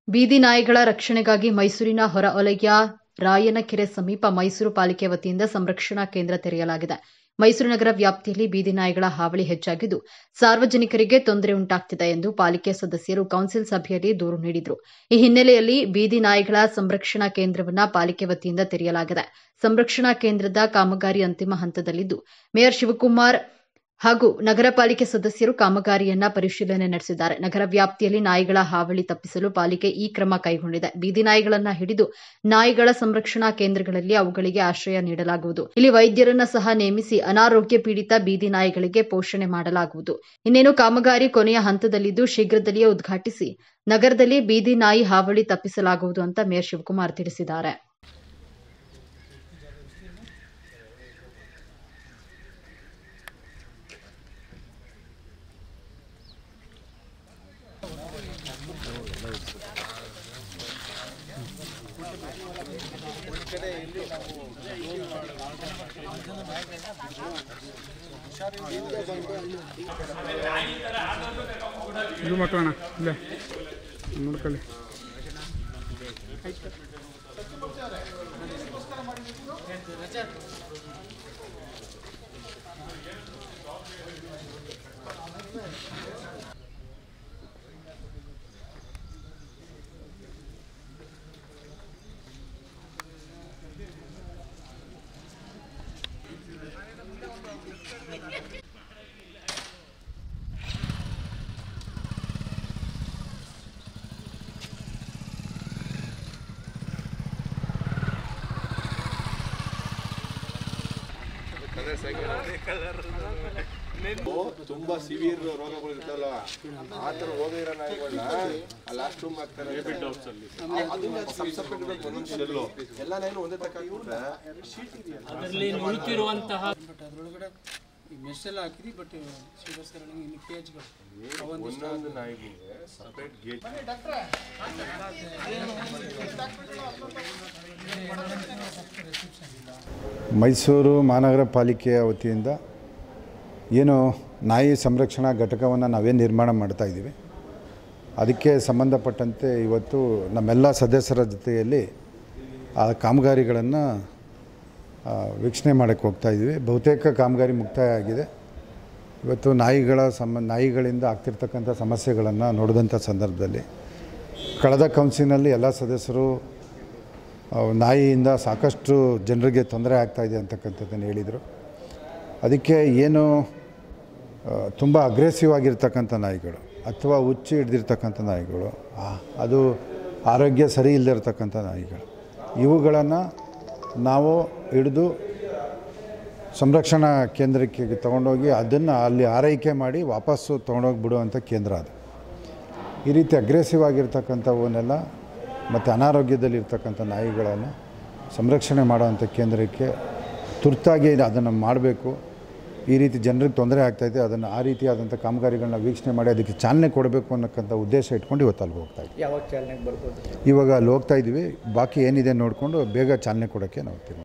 ಬೀದಿ ನಾಯಿಗಳ ರಕ್ಷಣೆಗಾಗಿ ಮೈಸೂರಿನ ಹೊರವಲಯ ರಾಯನಕೆರೆ ಸಮೀಪ ಮೈಸೂರು ಪಾಲಿಕೆ ವತಿಯಿಂದ ಸಂರಕ್ಷಣಾ ಕೇಂದ್ರ ತೆರೆಯಲಾಗಿದೆ ಮೈಸೂರು ನಗರ ವ್ಯಾಪ್ತಿಯಲ್ಲಿ ಬೀದಿ ನಾಯಿಗಳ ಹಾವಳಿ ಹೆಚ್ಚಾಗಿದ್ದು ಸಾರ್ವಜನಿಕರಿಗೆ ತೊಂದರೆ ಉಂಟಾಗ್ತಿದೆ ಎಂದು ಪಾಲಿಕೆ ಸದಸ್ಯರು ಕೌನ್ಸಿಲ್ ಸಭೆಯಲ್ಲಿ ದೂರು ನೀಡಿದರು ಈ ಹಿನ್ನೆಲೆಯಲ್ಲಿ ಬೀದಿ ನಾಯಿಗಳ ಸಂರಕ್ಷಣಾ ಕೇಂದ್ರವನ್ನು ಪಾಲಿಕೆ ವತಿಯಿಂದ ತೆರೆಯಲಾಗಿದೆ ಸಂರಕ್ಷಣಾ ಕೇಂದ್ರದ ಕಾಮಗಾರಿ ಅಂತಿಮ ಹಂತದಲ್ಲಿದ್ದು ಮೇಯರ್ ಶಿವಕುಮಾರ್ ಹಾಗೂ ನಗರ ಪಾಲಿಕೆ ಸದಸ್ಯರು ಕಾಮಗಾರಿಯನ್ನ ಪರಿಶೀಲನೆ ನಡೆಸಿದ್ದಾರೆ ನಗರ ವ್ಯಾಪ್ತಿಯಲ್ಲಿ ನಾಯಿಗಳ ಹಾವಳಿ ತಪ್ಪಿಸಲು ಪಾಲಿಕೆ ಈ ಕ್ರಮ ಕೈಗೊಂಡಿದೆ ಬೀದಿ ನಾಯಿಗಳನ್ನ ಹಿಡಿದು ನಾಯಿಗಳ ಸಂರಕ್ಷಣಾ ಕೇಂದ್ರಗಳಲ್ಲಿ ಅವುಗಳಿಗೆ ಆಶ್ರಯ ನೀಡಲಾಗುವುದು ಇಲ್ಲಿ ವೈದ್ಯರನ್ನ ಸಹ ನೇಮಿಸಿ ಅನಾರೋಗ್ಯ ಪೀಡಿತ ಬೀದಿ ನಾಯಿಗಳಿಗೆ ಪೋಷಣೆ ಮಾಡಲಾಗುವುದು ಇನ್ನೇನು ಕಾಮಗಾರಿ ಕೊನೆಯ ಹಂತದಲ್ಲಿದ್ದು ಶೀಘ್ರದಲ್ಲಿಯೇ ಉದ್ಘಾಟಿಸಿ ನಗರದಲ್ಲಿ ಬೀದಿ ನಾಯಿ ಹಾವಳಿ ತಪ್ಪಿಸಲಾಗುವುದು ಅಂತ ಮೇಯರ್ ಶಿವಕುಮಾರ್ ತಿಳಿಸಿದ್ದಾರೆ ಇದು ಮಕ್ಕಳಣ್ಣ ಇಲ್ಲೇ ನೋಡ್ಕೊಳ್ಳಿ ತುಂಬಾ ಸಿವಿಯರ್ ರೋಗಗಳು ಇರ್ತಲ್ಲ ಆ ತರ ರೋಗ ಇರೋ ನಾಯಿಗಳನ್ನ ಲಾಸ್ಟ್ ರೂಮ್ ಹಾಕ್ತಾರೆ ಅದನ್ನ ಸಬ್ಸೆಪ್ಟೆಂಟ್ ಒಂದೊಂದು ಶೆಲ್ಲು ಎಲ್ಲ ನಾಯಿನು ಒಂದೇ ತಕ್ಕ ಹಾಕ್ಬಿಟ್ರೆ ಅದರಲ್ಲಿ ನುಳಿತಿರುವಂತಹ ಬಟ್ ಅದರೊಳಗಡೆ ಈ ಮೆಶ್ ಎಲ್ಲ ಹಾಕಿದ್ವಿ ಬಟ್ ಸೀರಿಯಸ್ ಇನ್ನು ಕೇಜ್ಗಳು ಒಂದೊಂದು ನಾಯಿಗಳಿಗೆ ಸಪರೇಟ್ ಗೇಜ್ ಮೈಸೂರು ಮಹಾನಗರ ಪಾಲಿಕೆಯ ವತಿಯಿಂದ ಏನು ನಾಯಿ ಸಂರಕ್ಷಣಾ ಘಟಕವನ್ನು ನಾವೇ ನಿರ್ಮಾಣ ಮಾಡ್ತಾ ಇದ್ದೀವಿ ಅದಕ್ಕೆ ಸಂಬಂಧಪಟ್ಟಂತೆ ಇವತ್ತು ನಮ್ಮೆಲ್ಲ ಸದಸ್ಯರ ಜೊತೆಯಲ್ಲಿ ಆ ಕಾಮಗಾರಿಗಳನ್ನು ವೀಕ್ಷಣೆ ಮಾಡೋಕ್ಕೆ ಹೋಗ್ತಾ ಇದ್ದೀವಿ ಬಹುತೇಕ ಕಾಮಗಾರಿ ಮುಕ್ತಾಯ ಆಗಿದೆ ಇವತ್ತು ನಾಯಿಗಳ ಸಮ ನಾಯಿಗಳಿಂದ ಆಗ್ತಿರ್ತಕ್ಕಂಥ ಸಮಸ್ಯೆಗಳನ್ನು ನೋಡಿದಂಥ ಸಂದರ್ಭದಲ್ಲಿ ಕಳೆದ ಕೌನ್ಸಿಲ್ನಲ್ಲಿ ಎಲ್ಲ ಸದಸ್ಯರು ಆ, ನಾಯಿಯಿಂದ ಸಾಕಷ್ಟು ಜನರಿಗೆ ತೊಂದರೆ ಆಗ್ತಾಯಿದೆ ಅಂತಕ್ಕಂಥದ್ದನ್ನು ಹೇಳಿದರು ಅದಕ್ಕೆ ಏನು ತುಂಬ ಅಗ್ರೆಸಿವ್ ಆಗಿರ್ತಕ್ಕಂಥ ನಾಯಿಗಳು ಅಥವಾ ಹುಚ್ಚು ಹಿಡ್ದಿರ್ತಕ್ಕಂಥ ನಾಯಿಗಳು ಆ, ಅದು ಆರೋಗ್ಯ ಸರಿ ಇಲ್ಲದೆ ಇರತಕ್ಕಂಥ ನಾಯಿಗಳು ಇವುಗಳನ್ನು ನಾವು ಹಿಡಿದು ಸಂರಕ್ಷಣಾ ಕೇಂದ್ರಕ್ಕೆ ತೊಗೊಂಡೋಗಿ ಅದನ್ನು ಅಲ್ಲಿ ಆರೈಕೆ ಮಾಡಿ ವಾಪಸ್ಸು ತೊಗೊಂಡೋಗಿ ಬಿಡುವಂಥ ಕೇಂದ್ರ ಅದು ಈ ರೀತಿ ಅಗ್ರೆಸಿವ್ ಆಗಿರ್ತಕ್ಕಂಥವನ್ನೆಲ್ಲ ಮತ್ತು ಅನಾರೋಗ್ಯದಲ್ಲಿರ್ತಕ್ಕಂಥ ನಾಯಿಗಳನ್ನು ಸಂರಕ್ಷಣೆ ಮಾಡುವಂಥ ಕೇಂದ್ರಕ್ಕೆ ತುರ್ತಾಗಿ ಅದನ್ನು ಮಾಡಬೇಕು ಈ ರೀತಿ ಜನರಿಗೆ ತೊಂದರೆ ಆಗ್ತಾಯಿದೆ ಅದನ್ನು ಆ ರೀತಿಯಾದಂಥ ಕಾಮಗಾರಿಗಳನ್ನ ವೀಕ್ಷಣೆ ಮಾಡಿ ಅದಕ್ಕೆ ಚಾಲನೆ ಕೊಡಬೇಕು ಅನ್ನೋಕ್ಕಂಥ ಉದ್ದೇಶ ಇಟ್ಕೊಂಡು ಇವತ್ತು ಅಲ್ಲಿಗೆ ಹೋಗ್ತಾ ಇದ್ದೀವಿ ಯಾವಾಗ ಚಾಲನೆಗೆ ಬರ್ಬೋದು ಇವಾಗ ಅಲ್ಲಿ ಹೋಗ್ತಾ ಇದ್ದೀವಿ ಬಾಕಿ ಏನಿದೆ ನೋಡಿಕೊಂಡು ಬೇಗ ಚಾಲನೆ ಕೊಡೋಕ್ಕೆ ನಾವು ತೀರ್ಮಾನ